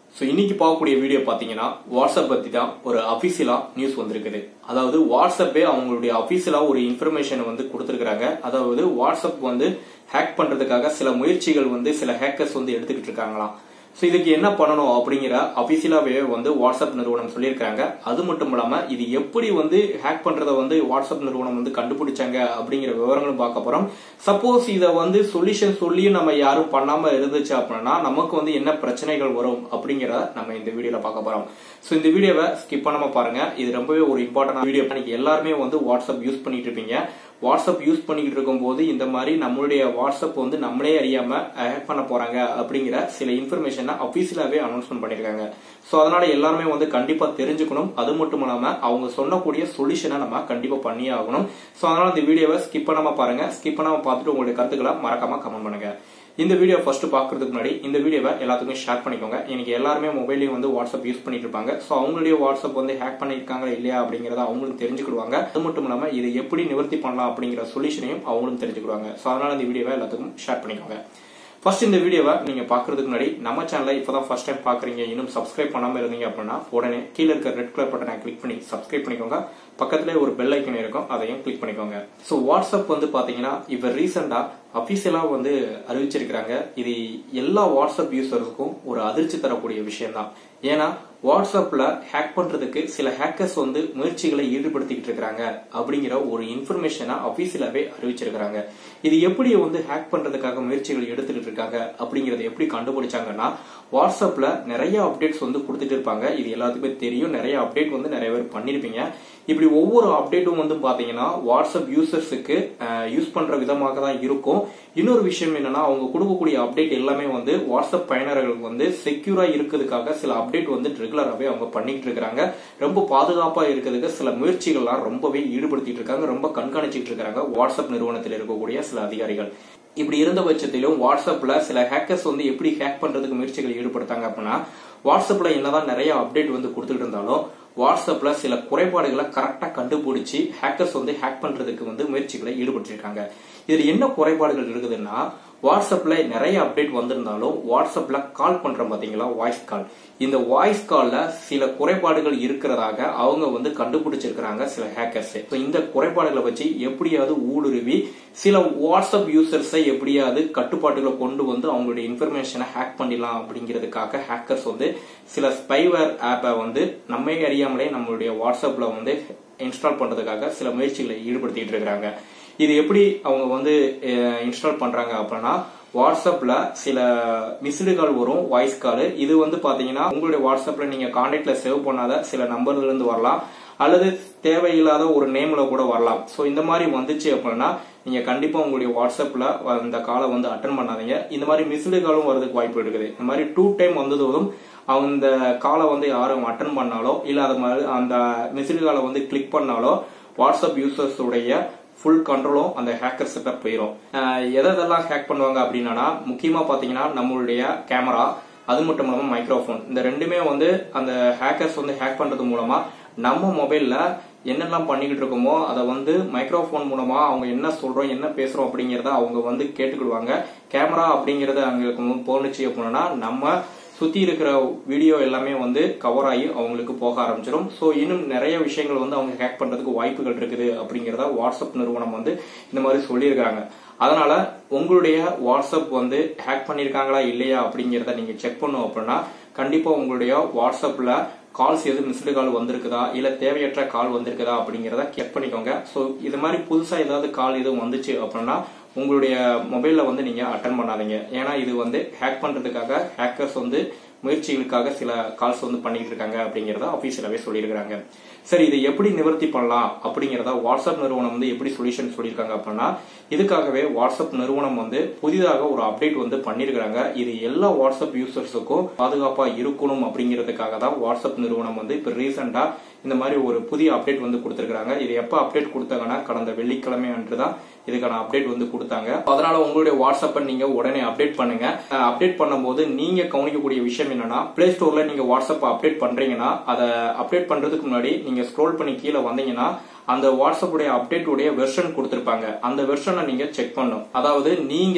so இன்னைக்கு பார்க்கக்கூடிய video பார்த்தீங்கன்னா வாட்ஸ்அப் பத்தி தான் ஒரு அபிஷியலா நியூஸ் வந்திருக்குது அதாவது வாட்ஸ்அப்பே அவங்களுடைய அபிஷியலா ஒரு இன்ஃபர்மேஷனை வந்து கொடுத்துருக்காங்க அதாவது வாட்ஸ்அப் வந்து ஹேக் பண்றதுக்காக சில முயற்சிகள் வந்து சில ஹேக்கர்ஸ் வந்து எடுத்துக்கிட்டு இருக்காங்களாம் ஸோ இதுக்கு என்ன பண்ணணும் அப்படிங்கிற அபிஷியலாவே வந்து வாட்ஸ்அப் நிறுவனம் சொல்லியிருக்காங்க அது மட்டும் இல்லாம இது எப்படி வந்து ஹேக் பண்றத வந்து வாட்ஸ்அப் நிறுவனம் வந்து கண்டுபிடிச்சாங்க அப்படிங்கிற விவரங்களும் பார்க்க போறோம் சப்போஸ் இதை வந்து சொல்யூஷன் சொல்லியும் நம்ம யாரும் பண்ணாம இருந்துச்சு அப்படின்னா நமக்கு வந்து என்ன பிரச்சனைகள் வரும் அப்படிங்கிறத நம்ம இந்த வீடியோல பார்க்க போறோம் ஸோ இந்த வீடியோவை ஸ்கிப் பண்ணாம பாருங்க இது ரொம்பவே ஒரு இம்பார்ட்டன்ட் வீடியோ இன்னைக்கு எல்லாருமே வந்து வாட்ஸ்அப் யூஸ் பண்ணிட்டு இருப்பீங்க வாட்ஸ்அப் யூஸ் பண்ணிக்கிட்டு இருக்கும்போது இந்த மாதிரி நம்மளுடைய வாட்ஸ்அப் வந்து நம்மளே அறியாம ஹேக் பண்ண போறாங்க அப்படிங்கிற சில இன்ஃபர்மேஷனை அபிஷியலாவே அனௌன்ஸ்மெண்ட் பண்ணிருக்காங்க ஸோ அதனால எல்லாருமே வந்து கண்டிப்பா தெரிஞ்சுக்கணும் அது மட்டும் இல்லாம அவங்க சொன்னக்கூடிய சொல்யூஷனை நம்ம கண்டிப்பா பண்ணியே ஆகணும் ஸோ அதனால இந்த வீடியோவை ஸ்கிப் பண்ணாம பாருங்க ஸ்கிப் பண்ணாம பார்த்துட்டு உங்களுடைய கருத்துக்களை மறக்காம கமெண்ட் பண்ணுங்க இந்த வீடியோ ஃபர்ஸ்ட் பாக்குறதுக்கு முன்னாடி இந்த வீடியோவை எல்லாத்துக்குமே ஷேர் பண்ணிக்கோங்க இன்னைக்கு எல்லாருமே மொபைலையும் வந்து வாட்ஸ்அப் யூஸ் பண்ணிட்டு இருப்பாங்க ஸோ அவங்களுடைய வாட்ஸ்அப் வந்து ஹேக் பண்ணிருக்காங்க இல்லையா அப்படிங்கறத அவங்களும் தெரிஞ்சுக்கிடுவாங்க அது மட்டும் இல்லாம இதை எப்படி நிவர்த்தி பண்ணலாம் அப்படிங்கிற சொல்யூஷனையும் அவங்களும் தெரிஞ்சுக்கிடுவாங்க ஸோ அதனால இந்த வீடியோவை எல்லாத்துக்கும் ஷேர் பண்ணிக்கோங்க ஃபர்ஸ்ட் இந்த வீடியோவை நீங்க பாக்குறதுக்கு முன்னாடி நம்ம சேனலை இப்பதான் ஃபர்ஸ்ட் டைம் பாக்குறீங்க இன்னும் சப்ஸ்கிரைப் பண்ணாம இருந்தீங்க அப்படின்னா உடனே கீழே இருக்க ரெட் கலர் பட்டனை கிளிக் பண்ணி சப்ஸ்கிரைப் பண்ணிக்கோங்க பக்கத்துல ஒரு பெல் ஐக்கன் இருக்கும் அதையும் கிளிக் பண்ணிக்கோங்க ஸோ வாட்ஸ்அப் வந்து பாத்தீங்கன்னா இப்ப ரீசெண்டா அபிஷியலா வந்து அறிவிச்சிருக்கிறாங்க இது எல்லா வாட்ஸ்அப் யூசர்ஸுக்கும் ஒரு அதிர்ச்சி தரக்கூடிய விஷயம் தான் ஏன்னா வாட்ஸ்அப்ல ஹேக் பண்றதுக்கு சில ஹேக்கர்ஸ் வந்து முயற்சிகளை ஈடுபடுத்திக்கிட்டு இருக்காங்க அப்படிங்கிற ஒரு இன்ஃபர்மேஷனை அபிஷியலாவே அறிவிச்சிருக்காங்க இது எப்படி வந்து ஹேக் பண்றதுக்காக முயற்சிகள் எடுத்துக்கிட்டு இருக்காங்க அப்படிங்கறத எப்படி கண்டுபிடிச்சாங்கன்னா வாட்ஸ்அப்ல நிறைய அப்டேட்ஸ் வந்து கொடுத்துட்டு இருப்பாங்க இது எல்லாத்துக்குமே தெரியும் நிறைய அப்டேட் வந்து நிறைய பேர் பண்ணிருப்பீங்க இப்படி ஒவ்வொரு அப்டேட்டும் வந்து பாத்தீங்கன்னா வாட்ஸ்அப் யூசர்ஸுக்கு யூஸ் பண்ற விதமாக தான் இருக்கும் இன்னொரு விஷயம் என்னன்னா அவங்க கொடுக்கக்கூடிய அப்டேட் எல்லாமே வந்து வாட்ஸ்அப் பயனர்களுக்கு வந்து செக்யூரா இருக்கிறதுக்காக சில அப்டேட் வந்து ரெகுலராகவே அவங்க பண்ணிட்டு இருக்காங்க ரொம்ப பாதுகாப்பா இருக்கிறதுக்கு சில முயற்சிகள்லாம் ரொம்பவே ஈடுபடுத்திட்டு இருக்காங்க ரொம்ப கண்காணிச்சிட்டு இருக்காங்க வாட்ஸ்அப் நிறுவனத்தில் இருக்கக்கூடிய சில அதிகாரிகள் இப்படி இருந்த பட்சத்திலும் வாட்ஸ்அப்ல சில ஹேக்கர்ஸ் வந்து எப்படி ஹேக் பண்றதுக்கு முயற்சிகள் ஈடுபடுத்தாங்க அப்படின்னா வாட்ஸ்அப்ல என்னதான் நிறைய அப்டேட் வந்து கொடுத்துட்டு இருந்தாலும் வாட்ஸ்அப்ல சில குறைபாடுகளை கரெக்டா கண்டுபிடிச்சு ஹேக்கர்ஸ் வந்து ஹேக் பண்றதுக்கு வந்து முயற்சிகளை ஈடுபட்டிருக்காங்க இதுல என்ன குறைபாடுகள் இருக்குதுன்னா வாட்ஸ்அப்ல நிறைய அப்டேட் வந்திருந்தாலும் வாட்ஸ்அப்ல கால் பண்றோம் பாத்தீங்களா வாய்ஸ் கால் இந்த வாய்ஸ் கால்ல சில குறைபாடுகள் இருக்கிறதாக அவங்க வந்து கண்டுபிடிச்சிருக்கிறாங்க சில ஹேக்கர்ஸ் இந்த குறைபாடுகளை வச்சு எப்படியாவது ஊடுருவி சில வாட்ஸ்அப் யூசர்ஸை எப்படியாவது கட்டுப்பாட்டுகளை கொண்டு வந்து அவங்களுடைய இன்ஃபர்மேஷனை ஹேக் பண்ணிடலாம் அப்படிங்கிறதுக்காக ஹேக்கர்ஸ் வந்து சில ஸ்பைவேர் ஆப்பை வந்து நம்மை அறியாமலே நம்மளுடைய வாட்ஸ்அப்ல வந்து இன்ஸ்டால் பண்றதுக்காக சில முயற்சிகளை ஈடுபடுத்திட்டு இருக்கிறாங்க இது எப்படி அவங்க வந்து இன்ஸ்டால் பண்றாங்க அப்படின்னா வாட்ஸ்அப்ல சில மிஸ்டு கால் வரும் வாய்ஸ் கால் இது வந்து பாத்தீங்கன்னா உங்களுடைய வாட்ஸ்அப்ல நீங்க கான்டாக்ட்ல சேவ் பண்ணாத சில நம்பர்ல இருந்து வரலாம் அல்லது தேவையில்லாத ஒரு நேம்ல கூட வரலாம் ஸோ இந்த மாதிரி வந்துச்சு அப்படின்னா நீங்க கண்டிப்பா உங்களுடைய வாட்ஸ்அப்ல இந்த காலை வந்து அட்டன் பண்ணாதீங்க இந்த மாதிரி மிஸ்டு காலும் வரதுக்கு வாய்ப்பு இருக்குது இந்த மாதிரி டூ டைம் வந்ததும் அந்த காலை வந்து யாரும் அட்டன் பண்ணாலோ இல்ல அது மாதிரி அந்த மிஸ்டு காலை வந்து கிளிக் பண்ணாலோ வாட்ஸ்அப் யூசர்ஸ் உடைய ஃபுல் கண்ட்ரோலும் அந்த ஹேக்கர் கிட்ட போயிடும் எதெல்லாம் ஹேக் பண்ணுவாங்க அப்படின்னா முக்கியமா பாத்தீங்கன்னா நம்மளுடைய கேமரா அது மட்டும் இல்லாம மைக்ரோஃபோன் இந்த ரெண்டுமே வந்து அந்த ஹேக்கர்ஸ் வந்து ஹேக் பண்றது மூலமா நம்ம மொபைல்ல என்னெல்லாம் பண்ணிக்கிட்டு இருக்கோமோ அதை வந்து மைக்ரோஃபோன் மூலமா அவங்க என்ன சொல்றோம் என்ன பேசுறோம் அப்படிங்கறத அவங்க வந்து கேட்டுக்கிடுவாங்க கேமரா அப்படிங்கறது அங்க போனுச்சு அப்படின்னா நம்ம சுத்தி இருக்கிற வீடியோ எல்லாமே வந்து கவர் ஆகி அவங்களுக்கு போக ஆரம்பிச்சிடும் ஸோ இன்னும் நிறைய விஷயங்கள் வந்து அவங்க ஹேக் பண்றதுக்கு வாய்ப்புகள் இருக்குது அப்படிங்கறத வாட்ஸ்அப் நிறுவனம் வந்து இந்த மாதிரி சொல்லியிருக்காங்க அதனால உங்களுடைய வாட்ஸ்அப் வந்து ஹேக் பண்ணிருக்காங்களா இல்லையா அப்படிங்கறத நீங்க செக் பண்ணும் அப்படின்னா கண்டிப்பா உங்களுடைய வாட்ஸ்அப்ல கால்ஸ் எதுவும் மிஸ்டு கால் வந்திருக்குதா இல்ல தேவையற்ற கால் வந்திருக்குதா அப்படிங்கறத செக் பண்ணிக்கோங்க ஸோ இது மாதிரி புதுசா ஏதாவது கால் எதுவும் வந்துச்சு அப்படின்னா உங்களுடைய மொபைல்ல வந்து நீங்க அட்டன் பண்ணாதீங்க ஏன்னா இது வந்து ஹேக் பண்றதுக்காக ஹேக்கர்ஸ் வந்து முயற்சிகளுக்காக சில கால்ஸ் வந்து பண்ணிட்டு இருக்காங்க அப்படிங்கறத அபிஷியலாவே சொல்லியிருக்காங்க சரி இதை எப்படி நிவர்த்தி பண்ணலாம் அப்படிங்கறத வாட்ஸ்அப் நிறுவனம் வந்து எப்படி சொல்யூஷன் சொல்லியிருக்காங்க அப்படின்னா இதுக்காகவே வாட்ஸ்அப் நிறுவனம் வந்து புதிதாக ஒரு அப்டேட் வந்து பண்ணிருக்காங்க இது எல்லா வாட்ஸ்அப் யூசர்ஸுக்கும் பாதுகாப்பா இருக்கணும் அப்படிங்கிறதுக்காக தான் வாட்ஸ்அப் நிறுவனம் வந்து இப்ப ரீசெண்டா இந்த மாதிரி ஒரு புதிய அப்டேட் வந்து கொடுத்திருக்காங்க இது எப்ப அப்டேட் கொடுத்தாங்கன்னா கடந்த வெள்ளிக்கிழமை அன்று தான் இதுக்கான அப்டேட் வந்து கொடுத்தாங்க அதனால உங்களுடைய வாட்ஸ்அப்பை நீங்க உடனே அப்டேட் பண்ணுங்க அப்டேட் பண்ணும்போது நீங்க கவனிக்கக்கூடிய விஷயம் என்னன்னா பிளே ஸ்டோர்ல நீங்க வாட்ஸ்அப் அப்டேட் பண்றீங்கன்னா அதை அப்டேட் பண்றதுக்கு முன்னாடி நீங்க ஸ்க்ரோல் பண்ணி கீழே வந்தீங்கன்னா அந்த வாட்ஸ்அப் உடைய அப்டேட் உடைய வெர்ஷன் கொடுத்திருப்பாங்க அந்த வெர்ஷனை நீங்க செக் பண்ணும் அதாவது நீங்க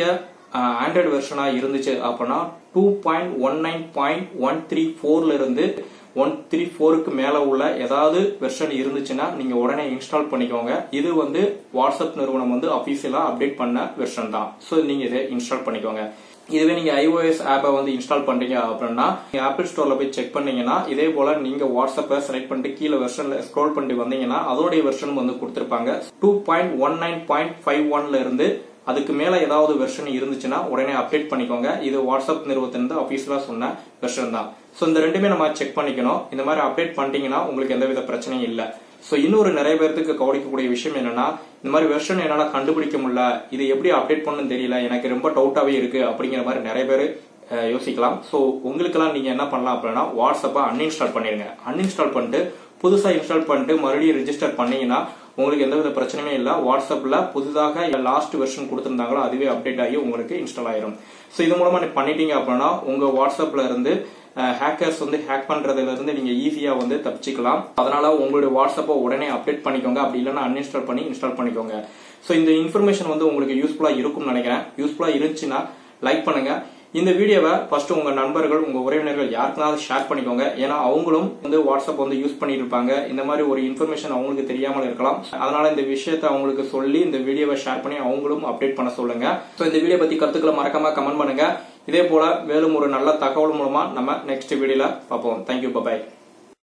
ஆண்ட்ராய்டு வெர்ஷனா இருந்துச்சு அப்படின்னா two point one nine point one three ஃபோர்ல இருந்து ஒன் த்ரீ ஃபோருக்கு மேல உள்ள ஏதாவது வெர்ஷன் இருந்துச்சுன்னா நீங்க உடனே இன்ஸ்டால் பண்ணிக்கோங்க இது வந்து வாட்ஸ்அப் நிறுவனம் வந்து அபிஷியலா அப்டேட் பண்ண வெர்ஷன் தான் ஸோ நீங்க இதை இன்ஸ்டால் பண்ணிக்கோங்க இதுவே நீங்க ஐஓஎஸ் ஆப்பை வந்து இன்ஸ்டால் பண்றீங்க அப்படின்னா நீங்க ஆப்பிள் ஸ்டோர்ல போய் செக் பண்ணீங்கன்னா இதே போல நீங்க வாட்ஸ்அப்பை செலக்ட் பண்ணிட்டு கீழே வெர்ஷன்ல ஸ்க்ரோல் பண்ணிட்டு வந்தீங்கன்னா அதோடைய வெர்ஷன் வந்து கொடுத்திருப்பாங்க two point one nine point five ஒன்ல இருந்து அதுக்கு மேல ஏதாவது வெர்ஷன் இருந்துச்சுன்னா உடனே அப்டேட் பண்ணிக்கோங்க இது வாட்ஸ்அப் நிறுவனத்திலிருந்து அபிஷியலா சொன்ன வெர்ஷன் தான் ஸோ இந்த ரெண்டுமே நம்ம செக் பண்ணிக்கணும் இந்த மாதிரி அப்டேட் பண்ணிட்டீங்கன்னா உங்களுக்கு எந்தவித பிரச்சனையும் இல்லை ஸோ இன்னொரு நிறைய பேர்த்துக்கு கவனிக்கக்கூடிய விஷயம் என்னன்னா இந்த மாதிரி வெர்ஷன் என்னால கண்டுபிடிக்க முடியல இது எப்படி அப்டேட் பண்ணணும்னு தெரியல எனக்கு ரொம்ப டவுட்டாவே இருக்கு அப்படிங்கிற மாதிரி நிறைய பேர் யோசிக்கலாம் ஸோ உங்களுக்கெல்லாம் நீங்க என்ன பண்ணலாம் அப்படின்னா வாட்ஸ்அப்பை அன்இன்ஸ்டால் பண்ணிருங்க அன்இன்ஸ்டால் பண்ணிட்டு புதுசா இன்ஸ்டால் பண்ணிட்டு மறுபடியும் ரிஜிஸ்டர் பண்ணீங்கன்னா உங்களுக்கு எந்தவித பிரச்சனையுமே இல்லை வாட்ஸ்அப்ல புதிதாக லாஸ்ட் வெர்ஷன் கொடுத்திருந்தாங்களோ அதுவே அப்டேட் ஆகி உங்களுக்கு இன்ஸ்டால் ஆயிரும் ஸோ இது மூலமா நீங்க பண்ணிட்டீங்க அப்படின்னா உங்க வாட்ஸ்அப்ல இருந்து ஹேக்கர்ஸ் வந்து ஹேக் பண்றதுல இருந்து நீங்க ஈஸியா வந்து தப்பிச்சுக்கலாம் அதனால உங்களுடைய வாட்ஸ்அப்பை உடனே அப்டேட் பண்ணிக்கோங்க அப்படி இல்லைன்னா அன்இன்ஸ்டால் பண்ணி இன்ஸ்டால் பண்ணிக்கோங்க ஸோ இந்த இன்ஃபர்மேஷன் வந்து உங்களுக்கு யூஸ்ஃபுல்லா இருக்கும்னு நினைக்கிறேன் யூஸ்ஃபுல்லா இருந்துச்சுன்னா லைக் பண்ணுங்க இந்த வீடியோவை ஃபர்ஸ்ட் உங்க நண்பர்கள் உங்க உறவினர்கள் யாருக்குனாலும் ஷேர் பண்ணிக்கோங்க ஏன்னா அவங்களும் வந்து வாட்ஸ்அப் வந்து யூஸ் பண்ணிட்டு இருப்பாங்க இந்த மாதிரி ஒரு இன்ஃபர்மேஷன் அவங்களுக்கு தெரியாமல் இருக்கலாம் அதனால இந்த விஷயத்தை அவங்களுக்கு சொல்லி இந்த வீடியோவை ஷேர் பண்ணி அவங்களும் அப்டேட் பண்ண சொல்லுங்க ஸோ இந்த வீடியோ பத்தி கருத்துக்களை மறக்காம கமெண்ட் பண்ணுங்க இதே போல மேலும் ஒரு நல்ல தகவல் மூலமா நம்ம நெக்ஸ்ட் வீடியோல பார்ப்போம் தேங்க்யூ பாய்